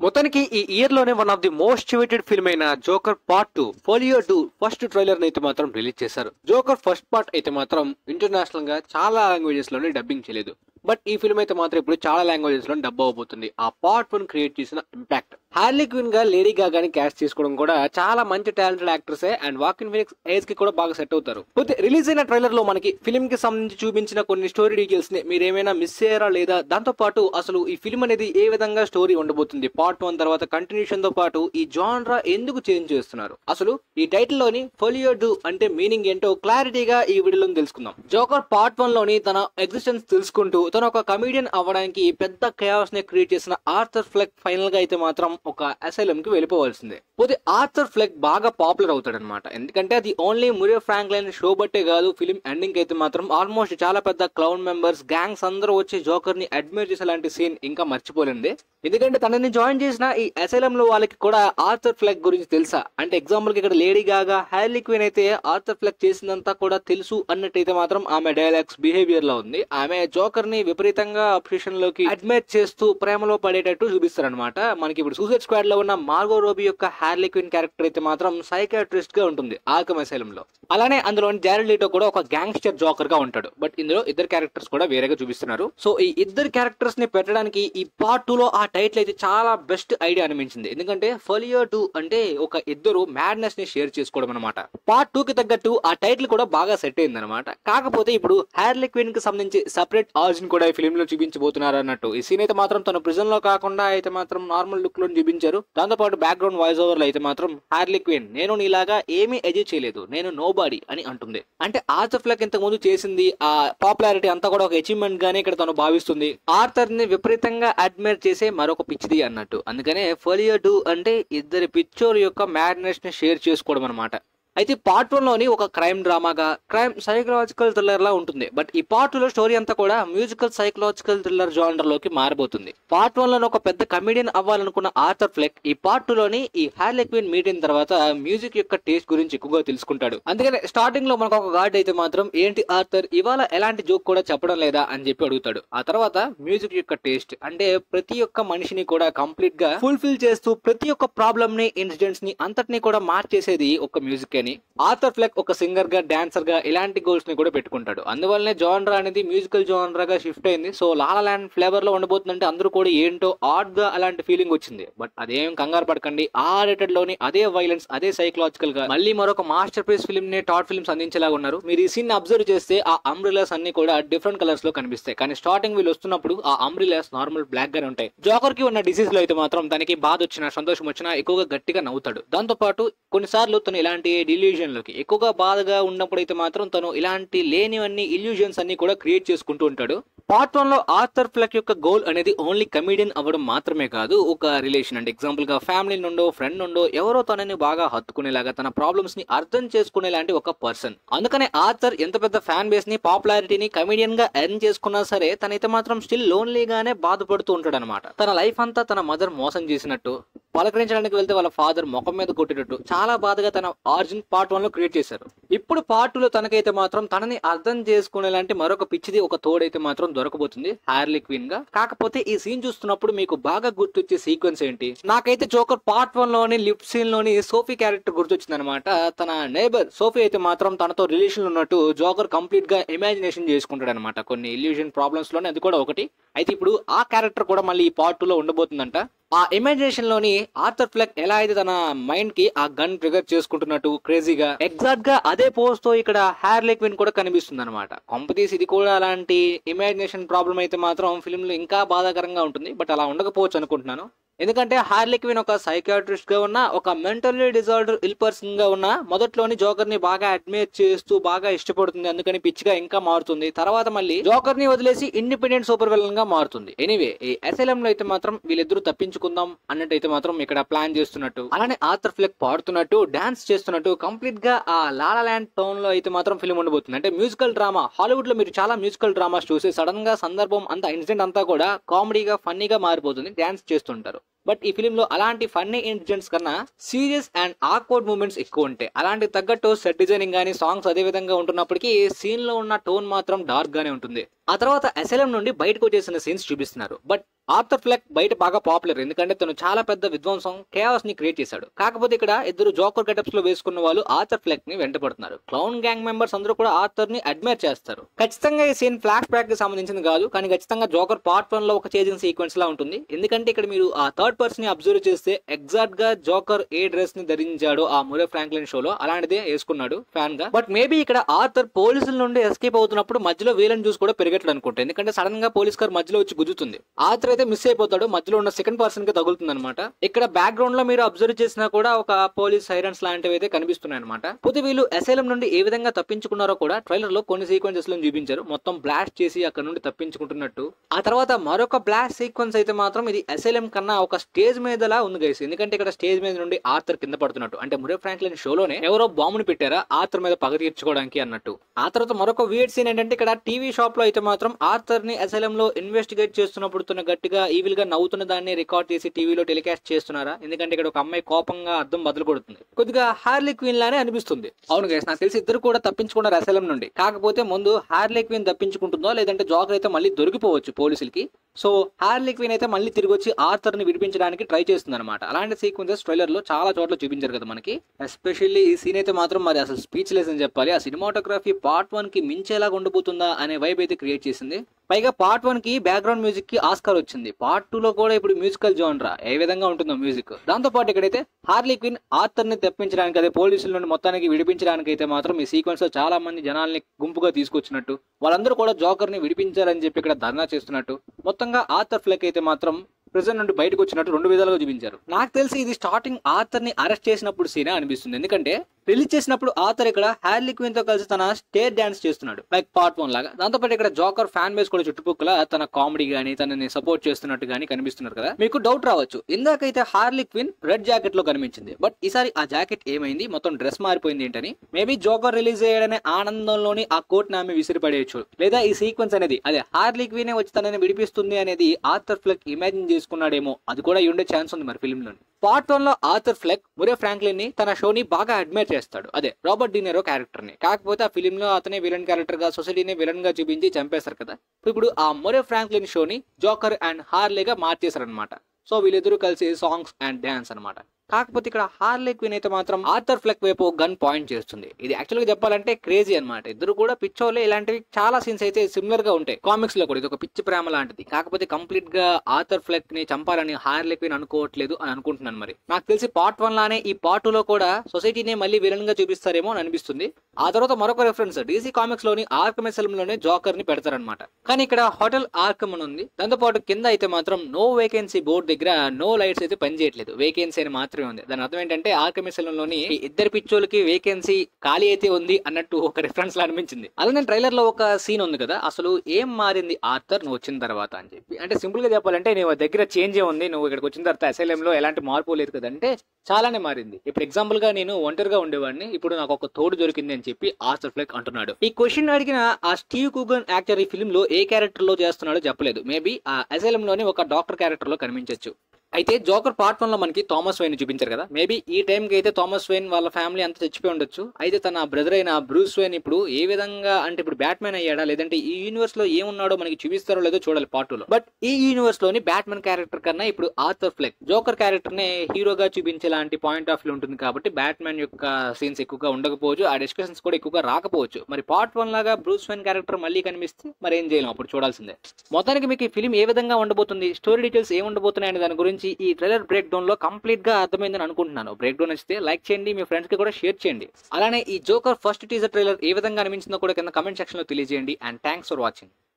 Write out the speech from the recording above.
మొత్తానికి ఈ ఇయర్ లోనే one of the most awaited film అయిన జోకర్ పార్ట్ టూ ఫోలియో టూ ఫస్ట్ ట్రైలర్ అయితే మాత్రం రిలీజ్ చేశారు జోకర్ ఫస్ట్ పార్ట్ అయితే మాత్రం ఇంటర్నేషనల్ గా చాలా లాంగ్వేజెస్ లోనే డబ్బింగ్ చేయలేదు బట్ ఈ ఫిల్మ్ అయితే మాత్రం ఇప్పుడు చాలా లాంగ్వేజెస్ లో డబ్ అవబోతుంది ఆ పార్ట్ వన్ క్రియేట్ చేసిన ఇంపాక్ట్ హార్లీ క్వీన్ గా లేడీ గాగాని క్యాస్ట్ చేసుకోవడం కూడా చాలా మంచి టాలెంటెడ్ యాక్టర్సే అండ్ వాకిన్ ఫినిక్స్ ఏజ్ కి కూడా బాగా సెట్ అవుతారు పోతే రిలీజ్ అయిన ట్రైలర్ లో మనకి ఫిల్మ్ కి సంబంధించి చూపించిన కొన్ని స్టోరీ డీటెయిల్స్ ని మీరు ఏమైనా మిస్ అయ్యారా లేదా దాంతో పాటు అసలు ఈ ఫిల్మ్ అనేది ఏ విధంగా స్టోరీ ఉండబోతుంది పార్ట్ వన్ తర్వాత కంటిన్యూషన్ తో పాటు ఈ జాన్రా ఎందుకు చేంజ్ చేస్తున్నారు అసలు ఈ టైటిల్ లోని ఫోలియో డు అంటే మీనింగ్ ఏంటో క్లారిటీగా ఈ వీడియోలో తెలుసుకుందాం జోకర్ పార్ట్ వన్ లోని తన ఎగ్జిస్టెన్స్ తెలుసుకుంటూ తను ఒక కమీడియన్ అవ్వడానికి పెద్ద కయాస్ ని క్రియేట్ చేసిన ఆర్థర్ ఫ్లెక్ ఫైనల్ గా అయితే మాత్రం ఒక అసైలం కి వెళ్ళిపోవాల్సిందే పోతే ఆర్థర్ ఫ్లెక్ బాగా పాపులర్ అవుతాడు అనమాట ఎందుకంటే అది ఓన్లీ మురియో ఫ్రాంక్లైన్ షో బట్టే కాదు ఫిలిం ఎండింగ్ అయితే మాత్రం ఆల్మోస్ట్ చాలా పెద్ద క్లౌన్ మెంబర్స్ గ్యాంగ్స్ అందరూ వచ్చి జోకర్ ని అడ్మైర్ చేసే లాంటి సీన్ ఇంకా మర్చిపోలేంది ఎందుకంటే తనని జాయిన్ చేసిన ఈ అసైలం లో వాళ్ళకి కూడా ఆర్థర్ ఫ్లెక్ గురించి తెలుసా అంటే ఎగ్జాంపుల్ కి ఇక్కడ లేడీ గాగా హ్యాలీ క్వీన్ అయితే ఆర్థర్ ఫ్లెక్ చేసిందంతా కూడా తెలుసు అన్నట్టయితే మాత్రం ఆమె డైలాగ్స్ బిహేవియర్ లో ఉంది ఆమె జోకర్ ని విపరీతంగా అప్రిషన్ లోకి అడ్మైర్ చేస్తూ ప్రేమలో పడేటట్టు చూపిస్తారనమాట మనకి ఇప్పుడు సూసైడ్ స్క్వాడ్ లో ఉన్న మార్గో రోబీ యొక్క హ్యార్లీ క్వీన్ క్యారెక్టర్ అయితే మాత్రం సైకాట్రిస్ట్ గా ఉంటుంది ఆకమ్ అసైలం లో అలానే అందులో జారెడ్ లీటో కూడా ఒక గ్యాంగ్స్టర్ జోకర్ గా ఉంటాడు బట్ ఇందులో ఇద్దరు క్యారెక్టర్స్ కూడా వేరేగా చూపిస్తున్నారు సో ఈ ఇద్దరు క్యారెక్టర్స్ ని పెట్టడానికి ఈ పార్ట్ టూ లో ఆ టైటిల్ అయితే చాలా బెస్ట్ ఐడియా అనిపించింది ఎందుకంటే ఫలియో టూ అంటే ఒక ఇద్దరు మ్యాడ్నెస్ ని షేర్ చేసుకోవడం అనమాట పార్ట్ టూ కి తగ్గట్టు ఆ టైటిల్ కూడా బాగా సెట్ అయింది అనమాట కాకపోతే ఇప్పుడు హ్యార్లీ క్వీన్ కి సంబంధించి సెపరేట్ ఆర్జిన్ కూడా ఈ ఫిల్మ్ లో చూపించబోతున్నారు అన్నట్టు ఈ సీన్ అయితే మాత్రం తన ప్రిజన్ లో కాకుండా అయితే మాత్రం నార్మల్ లుక్ లో చూపించారు దాంతో పాటు బ్యాక్గ్రౌండ్ వాయిస్ ఓవర్ లో అయితే మాత్రం హార్లీ క్వీన్ నేను నీలాగా ఏమీ అచీవ్ చేయలేదు నేను నో బాడీ అని అంటుంది అంటే ఆర్థర్ ఫ్లక్ ఇంతకు ముందు చేసింది ఆ పాపులారిటీ అంతా కూడా ఒక అచీవ్మెంట్ గానే ఇక్కడ తను భావిస్తుంది ఆర్థర్ ని విపరీతంగా అడ్మైర్ చేసే మరొక పిచ్చిది అన్నట్టు అందుకనే ఫోలియో టూ అంటే ఇద్దరి పిచ్చోర్ యొక్క మ్యారినేషన్ ని షేర్ చేసుకోవడం అనమాట అయితే పార్ట్ వన్ లోని ఒక క్రైమ్ డ్రామాగా క్రైమ్ సైకలాజికల్ థ్రిల్లర్ లా ఉంటుంది బట్ ఈ పార్ట్ లో స్టోరీ అంతా కూడా మ్యూజికల్ సైకలాజికల్ థ్రిల్లర్ జానర్ లోకి మారబోతుంది పార్ట్ వన్ లోని ఒక పెద్ద కమెడియన్ అవ్వాలనుకున్న ఆర్థర్ ఫ్లెక్ ఈ పార్ట్ టూ లోని ఈ హ్యార్లీ క్వీన్ మీట్ అయిన తర్వాత మ్యూజిక్ యొక్క టేస్ట్ గురించి ఎక్కువగా తెలుసుకుంటాడు అందుకని స్టార్టింగ్ లో మనకు ఒక గార్డ్ అయితే మాత్రం ఏంటి ఆర్థర్ ఇవాళ ఎలాంటి జోక్ కూడా చెప్పడం లేదా అని చెప్పి అడుగుతాడు ఆ తర్వాత మ్యూజిక్ యొక్క టేస్ట్ అంటే ప్రతి ఒక్క మనిషిని కూడా కంప్లీట్ గా ఫుల్ఫిల్ చేస్తూ ప్రతి ఒక్క ప్రాబ్లమ్ ని ఇన్సిడెంట్స్ ని అంతటిని కూడా మార్చేసేది ఒక మ్యూజిక్ అని ఆర్థర్ ఫ్లెక్ ఒక సింగర్ గా డాన్సర్ గా ఇలాంటి గోల్స్ ని కూడా పెట్టుకుంటాడు అందువల్లనే జానరా అనేది మ్యూజికల్ జానరా గా షిఫ్ట్ అయింది సో లాలా ల్యాండ్ ఫ్లేవర్ లో ఉండబోతుందంటే అందరూ కూడా ఏంటో ఆడ్ గా అలాంటి ఫీలింగ్ వచ్చింది బట్ అదేం కంగారు పడకండి ఆ రేటెడ్ లోని అదే వైలెన్స్ అదే సైకలాజికల్ గా మళ్ళీ మరొక మాస్టర్ పీస్ ఫిల్మ్ ని టాట్ ఫిల్మ్స్ అందించేలాగా ఉన్నారు మీరు ఈ సీన్ అబ్జర్వ్ చేస్తే ఆ అంబ్రిలాస్ అన్ని కూడా డిఫరెంట్ కలర్స్ లో కనిపిస్తాయి కానీ స్టార్టింగ్ వీళ్ళు వస్తున్నప్పుడు ఆ అంబ్రిలాస్ నార్మల్ బ్లాక్ గానే ఉంటాయి జోకర్ కి ఉన్న డిసీజ్ లో అయితే మాత్రం తనకి బాధ వచ్చినా సంతోషం వచ్చినా ఎక్కువగా గట్టిగా నవ్వుతాడు దాంతో పాటు కొన్నిసార్లు తను ఇలాంటి డిల్యూజన్ లోకి ఎక్కువగా బాధగా ఉన్నప్పుడు అయితే మాత్రం తను ఇలాంటి లేనివన్నీ ఇల్యూజన్స్ అన్ని కూడా క్రియేట్ చేసుకుంటూ ఉంటాడు పార్ట్ వన్ లో ఆర్థర్ ఫ్లక్ యొక్క గోల్ అనేది ఓన్లీ కమీడియన్ అవ్వడం మాత్రమే కాదు ఒక రిలేషన్ అంటే ఎగ్జాంపుల్ గా ఫ్యామిలీ నుండో ఫ్రెండ్ నుండో ఎవరో తనని బాగా హత్తుకునేలాగా తన ప్రాబ్లమ్స్ ని అర్థం చేసుకునేలాంటి ఒక పర్సన్ అందుకనే ఆర్థర్ ఎంత పెద్ద ఫ్యాన్ బేస్ ని పాపులారిటీని కమీడియన్ గా ఎర్న్ చేసుకున్నా సరే తనైతే మాత్రం స్టిల్ లోన్లీగానే బాధపడుతూ ఉంటాడు అనమాట తన లైఫ్ అంతా తన మదర్ మోసం చేసినట్టు పలకరించడానికి వెళ్తే వాళ్ళ ఫాదర్ ముఖం మీద కొట్టినట్టు చాలా బాధగా తన ఆరిజిన్ పార్ట్ వన్ లో క్రియేట్ చేశారు ఇప్పుడు పార్ట్ లో తనకైతే మాత్రం తనని అర్థం చేసుకునేలాంటి మరొక పిచ్చిది ఒక తోడైతే మాత్రం దొరకబోతుంది హార్లీ క్వీన్ గా కాకపోతే ఈ సీన్ చూస్తున్నప్పుడు మీకు బాగా గుర్తొచ్చే సీక్వెన్స్ ఏంటి నాకైతే జోకర్ పార్ట్ వన్ లోని లిఫ్ట్ సీన్ లోని సోఫీ క్యారెక్టర్ గుర్తొచ్చింది అనమాట తన నేబర్ సోఫీ అయితే మాత్రం తనతో రిలేషన్ ఉన్నట్టు జోకర్ కంప్లీట్ గా ఇమాజినేషన్ చేసుకుంటాడు అనమాట కొన్ని ఇల్యూషన్ ప్రాబ్లమ్స్ లోనే అది కూడా ఒకటి అయితే ఇప్పుడు ఆ క్యారెక్టర్ కూడా మళ్ళీ ఈ పార్ట్ టూ లో ఉండబోతుందంట ఆ ఇమాజినేషన్ లోని ఆర్థర్ ఫ్లెక్ ఎలా అయితే తన మైండ్ కి ఆ గన్ ట్రిగర్ చేసుకుంటున్నట్టు క్రేజీగా ఎగ్జాక్ట్ గా అదే పోజ్ తో ఇక్కడ హ్యార్ లెక్విన్ కూడా కనిపిస్తుంది అనమాట కొంపతీసి ఇది కూడా అలాంటి ఇమాజినేషన్ ప్రాబ్లం అయితే మాత్రం ఫిల్మ్ లో ఇంకా బాధాకరంగా ఉంటుంది బట్ అలా ఉండకపోవచ్చు అనుకుంటున్నాను ఎందుకంటే హార్లీ క్విన్ ఒక సైకాట్రిస్ట్ గా ఉన్న ఒక మెంటల్లీ డిజార్డర్ ఇల్ పర్సన్ గా ఉన్న మొదట్లోని జోకర్ ని బాగా అడ్మైర్ చేస్తూ బాగా ఇష్టపడుతుంది అందుకని పిచ్చిగా ఇంకా మారుతుంది తర్వాత మళ్ళీ జోకర్ ని వదిలేసి ఇండిపెండెంట్ సూపర్ విలన్ గా మారుతుంది ఎనీవే ఈ అసైలం లో అయితే మాత్రం వీళ్ళిద్దరూ తప్పించుకుందాం అన్నట్టు అయితే మాత్రం ఇక్కడ ప్లాన్ చేస్తున్నట్టు అలానే ఆర్థర్ ఫ్లెక్ పాడుతున్నట్టు డాన్స్ చేస్తున్నట్టు కంప్లీట్ గా ఆ లాలా ల్యాండ్ టౌన్ లో అయితే మాత్రం ఫిల్మ్ ఉండబోతుంది అంటే మ్యూజికల్ డ్రామా హాలీవుడ్ లో మీరు చాలా మ్యూజికల్ డ్రామాస్ చూసి సడన్ గా సందర్భం అంతా ఇన్సిడెంట్ అంతా కూడా కామెడీగా ఫన్నీగా మారిపోతుంది డాన్స్ చేస్తుంటారు బట్ ఈ ఫిలిం లో అలాంటి ఫన్నీ ఇన్సిడెంట్స్ కన్నా సీరియస్ అండ్ ఆక్వర్డ్ మూమెంట్స్ ఎక్కువ ఉంటాయి అలాంటి తగ్గట్టు సెట్ డిజైనింగ్ కానీ సాంగ్స్ అదే విధంగా ఉంటున్నప్పటికీ సీన్ లో ఉన్న టోన్ మాత్రం డార్క్ గానే ఉంటుంది ఆ తర్వాత అసైలం నుండి బయటకు వచ్చేసిన సీన్స్ చూపిస్తున్నారు బట్ ఆర్థర్ ఫ్లెక్ బయట బాగా పాపులర్ ఎందుకంటే తను చాలా పెద్ద విధ్వంసం కేఆస్ ని క్రియేట్ చేశాడు కాకపోతే ఇక్కడ ఇద్దరు జోకర్ గెటప్స్ లో వేసుకున్న వాళ్ళు ఆర్థర్ ఫ్లెక్ ని వెంటపడుతున్నారు క్లౌన్ గ్యాంగ్ మెంబర్స్ అందరూ కూడా ఆర్థర్ ని అడ్మైర్ చేస్తారు ఖచ్చితంగా ఈ సీన్ ఫ్లాష్ బ్యాక్ కి సంబంధించింది కాదు కానీ ఖచ్చితంగా జోకర్ పార్ట్ వన్ లో ఒక చేజింగ్ సీక్వెన్స్ లా ఉంటుంది ఎందుకంటే ఇక్కడ మీరు ఆ థర్డ్ పర్సన్ ని అబ్జర్వ్ చేస్తే ఎగ్జాక్ట్ గా జోకర్ ఏ డ్రెస్ ని ధరించాడో ఆ మురే ఫ్రాంక్లిన్ షోలో అలాంటిదే వేసుకున్నాడు ఫ్యాన్ గా బట్ మేబీ ఇక్కడ ఆర్థర్ పోలీసుల నుండి ఎస్కేప్ అవుతున్నప్పుడు మధ్యలో వీలన్ చూసి కూడా పెరిగట్లు అనుకుంటా ఎందుకంటే సడన్ గా పోలీస్ కార్ మధ్యలో వచ్చి గుద్దుతుంది ఆర్థర్ అయితే మిస్ అయిపోతాడు మధ్యలో ఉన్న సెకండ్ పర్సన్ కి తగులుతుంది అనమాట ఇక్కడ బ్యాక్గ్రౌండ్ లో మీరు అబ్జర్వ్ చేసినా కూడా ఒక పోలీస్ సైరన్స్ లాంటివి అయితే కనిపిస్తున్నాయి అనమాట పోతే వీళ్ళు అసైలం నుండి ఏ విధంగా తప్పించుకున్నారో కూడా ట్రైలర్ లో కొన్ని సీక్వెన్సెస్ లో చూపించారు మొత్తం బ్లాస్ట్ చేసి అక్కడ నుండి తప్పించుకుంటున్నట్టు ఆ తర్వాత మరొక బ్లాస్ట్ సీక్వెన్స్ అయితే మాత్రం ఇది అసైలం కన్నా ఒక స్టేజ్ మీదలా ఉంది గైస్ ఎందుకంటే ఇక్కడ స్టేజ్ మీద నుండి ఆర్థర్ కింద పడుతున్నట్టు అంటే మురే ఫ్రాంక్లిన్ షోలోనే ఎవరో బాంబుని పెట్టారా ఆర్థర్ మీద పగ తీర్చుకోవడానికి అన్నట్టు ఆ తర్వాత మరొక వీడ్ సీన్ ఏంటంటే ఇక్కడ టీవీ షాప్ లో అయితే మాత్రం ఆర్థర్ ని అసైలం లో ఇన్వెస్టిగేట్ చేస్తున్నప్పుడు తన గట్టిగా ఈవిల్ గా నవ్వుతున్న దాన్ని రికార్డ్ చేసి టీవీలో టెలికాస్ట్ చేస్తున్నారా ఎందుకంటే ఇక్కడ ఒక అమ్మాయి కోపంగా అద్దం బదులు కొడుతుంది కొద్దిగా హార్లీ క్వీన్ లానే అనిపిస్తుంది అవును గైస్ నాకు తెలిసి ఇద్దరు కూడా తప్పించుకున్నారు అసైలం నుండి కాకపోతే ముందు హార్లీ క్వీన్ తప్పించుకుంటుందో లేదంటే జోకర్ అయితే మళ్ళీ దొరికిపోవచ్చు పోలీసులకి సో హార్లీ క్వీన్ అయితే మళ్ళీ తిరిగి వచ్చి ఆర్థర్ ని విడిపించడానికి ట్రై చేస్తుంది అనమాట అలాంటి సీక్వెన్సెస్ ట్రైలర్ లో చాలా చోట్ల చూపించారు కదా మనకి ఎస్పెషల్లీ ఈ సీన్ అయితే మాత్రం మరి అసలు స్పీచ్ లెస్ అని చెప్పాలి ఆ సినిమాటోగ్రఫీ పార్ట్ వన్ కి మించేలాగా ఉండబోతుందా అనే వైబ్ అయితే క్రియేట్ చేసింది పైగా పార్ట్ వన్ కి బ్యాక్గ్రౌండ్ మ్యూజిక్ కి ఆస్కార్ వచ్చింది పార్ట్ టూ లో కూడా ఇప్పుడు మ్యూజికల్ జోన్రా ఏ విధంగా ఉంటుందో మ్యూజిక్ దాంతో పాటు ఇక్కడైతే హార్లీ క్వీన్ ఆర్థర్ ని తెప్పించడానికి అదే పోలీసుల నుండి మొత్తానికి విడిపించడానికి అయితే మాత్రం ఈ సీక్వెన్స్ లో చాలా మంది జనాల్ని గుంపుగా తీసుకొచ్చినట్టు వాళ్ళందరూ కూడా జోకర్ ని విడిపించాలని చెప్పి ఇక్కడ ధర్నా చేస్తున్నట్టు మొత్తంగా ఆర్థర్ ఫ్లెక్ అయితే మాత్రం ప్రిజన్ నుండి బయటకు వచ్చినట్టు రెండు విధాలుగా చూపించారు నాకు తెలిసి ఇది స్టార్టింగ్ ఆర్థర్ ని అరెస్ట్ చేసినప్పుడు సీనే అనిపిస్తుంది ఎందుకంటే రిలీజ్ చేసినప్పుడు ఆథర్ ఇక్కడ హ్యార్లీ క్వీన్ తో కలిసి తన స్టేట్ డాన్స్ చేస్తున్నాడు లైక్ పార్ట్ వన్ లాగా దాంతోపాటు ఇక్కడ జోకర్ ఫ్యాన్ బేస్ కూడా చుట్టుపక్కల తన కామెడీ గానీ తనని సపోర్ట్ చేస్తున్నట్టు గానీ కనిపిస్తున్నారు కదా మీకు డౌట్ రావచ్చు ఇందాకైతే హార్లీ క్వీన్ రెడ్ జాకెట్ లో కనిపించింది బట్ ఈసారి ఆ జాకెట్ ఏమైంది మొత్తం డ్రెస్ మారిపోయింది ఏంటని మేబీ జోకర్ రిలీజ్ అయ్యాడనే ఆనందంలోని ఆ కోట్ నామి విసిరిపడేయచ్చు లేదా ఈ సీక్వెన్స్ అనేది అదే హార్లీ క్వీనే వచ్చి తనని విడిపిస్తుంది అనేది ఆర్థర్ ఫ్లెక్ ఇమాజిన్ చేసుకున్నాడేమో అది కూడా అయి ఉండే ఛాన్స్ ఉంది మరి ఫిల్మ్ లోని పార్ట్ వన్ లో ఆర్థర్ ఫ్లెక్ మురే ఫ్రాంక్లిన్ ని తన షోని బాగా అడ్మైర్ చేస్తాడు అదే రాబర్ట్ డినెరో క్యారెక్టర్ ని కాకపోతే ఆ ఫిలిం లో అతనే విలన్ క్యారెక్టర్ గా సొసైటీని విలన్ గా చూపించి చంపేశారు కదా ఇప్పుడు ఆ మొరే ఫ్రాంక్లిన్ షోని జోకర్ అండ్ హార్లేగా మార్చేశారు అనమాట సో వీళ్ళిద్దరూ కలిసి సాంగ్స్ అండ్ డాన్స్ అన్నమాట కాకపోతే ఇక్కడ హార్లే క్వీన్ అయితే మాత్రం ఆర్థర్ ఫ్లెక్ వైపు గన్ పాయింట్ చేస్తుంది ఇది యాక్చువల్ గా చెప్పాలంటే క్రేజీ అన్నమాట ఇద్దరు కూడా పిచ్చోలే ఇలాంటివి చాలా సీన్స్ అయితే సిమిలర్ గా ఉంటాయి కామిక్స్ లో కూడా ఇది ఒక పిచ్చి ప్రేమ లాంటిది కాకపోతే కంప్లీట్ గా ఆర్థర్ ఫ్లెక్ ని చంపాలని హార్లే క్వీన్ అనుకోవట్లేదు అని అనుకుంటున్నాను మరి నాకు తెలిసి పార్ట్ వన్ లానే ఈ పార్ట్ లో కూడా సొసైటీని మళ్ళీ విలన్ గా చూపిస్తారేమో అని అనిపిస్తుంది ఆ తర్వాత మరొక రెఫరెన్స్ డీసీ కామిక్స్ లోని ఆర్కమ్ లోనే జోకర్ ని పెడతారనమాట కానీ ఇక్కడ హోటల్ ఆర్కమ్ అని ఉంది దాంతో పాటు కింద అయితే మాత్రం నో వేకెన్సీ బోర్డు దగ్గర నో లైట్స్ అయితే పనిచేయట్లేదు వేకెన్సీ అని మాత్రమే ఉంది దాని అర్థం ఏంటంటే ఆర్కమ్ లోని ఈ ఇద్దరు పిచ్చోళ్ళకి వేకెన్సీ ఖాళీ అయితే ఉంది అన్నట్టు ఒక రిఫరెన్స్ లా అనిపించింది అలానే ట్రైలర్ లో ఒక సీన్ ఉంది కదా అసలు ఏం మారింది ఆర్థర్ నువ్వు వచ్చిన తర్వాత అని చెప్పి అంటే సింపుల్ గా చెప్పాలంటే నువ్వు దగ్గర చేంజ్ ఉంది నువ్వు ఇక్కడికి వచ్చిన తర్వాత అసైలం లో ఎలాంటి మార్పు లేదు కదా అంటే చాలానే మారింది ఇప్పుడు ఎగ్జాంపుల్ గా నేను ఒంటరిగా ఉండేవాడిని ఇప్పుడు నాకు ఒక తోడు దొరికింది అని చెప్పి ఆర్థర్ ఫ్లెక్ అంటున్నాడు ఈ క్వశ్చన్ అడిగిన ఆ స్టీవ్ కూగన్ యాక్టర్ ఈ ఫిల్మ్ లో ఏ క్యారెక్టర్ లో చేస్తున్నాడో చెప్పలేదు మేబీ ఆ అసైలం లోని ఒక డాక్టర్ క్యారెక్టర్ లో కనిపించొచ్చు అయితే జోకర్ పార్ట్ వన్ లో మనకి థామస్ వైన్ చూపించారు కదా మేబీ ఈ టైం కి అయితే థామస్ వైన్ వాళ్ళ ఫ్యామిలీ అంతా చచ్చిపోయి ఉండొచ్చు అయితే తన బ్రదర్ అయిన బ్రూస్ వైన్ ఇప్పుడు ఏ విధంగా అంటే ఇప్పుడు బ్యాట్మెన్ అయ్యాడా లేదంటే ఈ యూనివర్స్ లో ఏమున్నాడో మనకి చూపిస్తారో లేదో చూడాలి పార్ట్ లో బట్ ఈ యూనివర్స్ లోని బ్యాట్మెన్ క్యారెక్టర్ కన్నా ఇప్పుడు ఆర్థర్ ఫ్లెక్ జోకర్ క్యారెక్టర్ నే హీరోగా చూపించే లాంటి పాయింట్ ఆఫ్ వ్యూ ఉంటుంది కాబట్టి బ్యాట్మెన్ యొక్క సీన్స్ ఎక్కువగా ఉండకపోవచ్చు ఆ డిస్కషన్స్ కూడా ఎక్కువగా రాకపోవచ్చు మరి పార్ట్ వన్ లాగా బ్రూస్ వైన్ క్యారెక్టర్ మళ్ళీ కనిపిస్తే మరి ఏం చేయలేం అప్పుడు చూడాల్సిందే మొత్తానికి మీకు ఈ ఫిలిం ఏ విధంగా ఉండబోతుంది స్టోరీ డీటెయిల్స్ ఏం ఉండబోతున్నాయి అనే దాని గురించి ఈ ట్రైలర్ బ్రేక్ డౌన్ లో కంప్లీట్ గా అర్థమైందని అనుకుంటున్నాను బ్రేక్ డౌన్ నచ్చితే లైక్ చేయండి మీ ఫ్రెండ్స్ కి కూడా షేర్ చేయండి అలానే ఈ జోకర్ ఫస్ట్ టీజర్ ట్రైలర్ ఏ విధంగా అనిపించిందో కూడా కింద కమెంట్ సెక్షన్ లో తెలియజేయండి అండ్ థ్యాంక్స్ ఫర్ వాచింగ్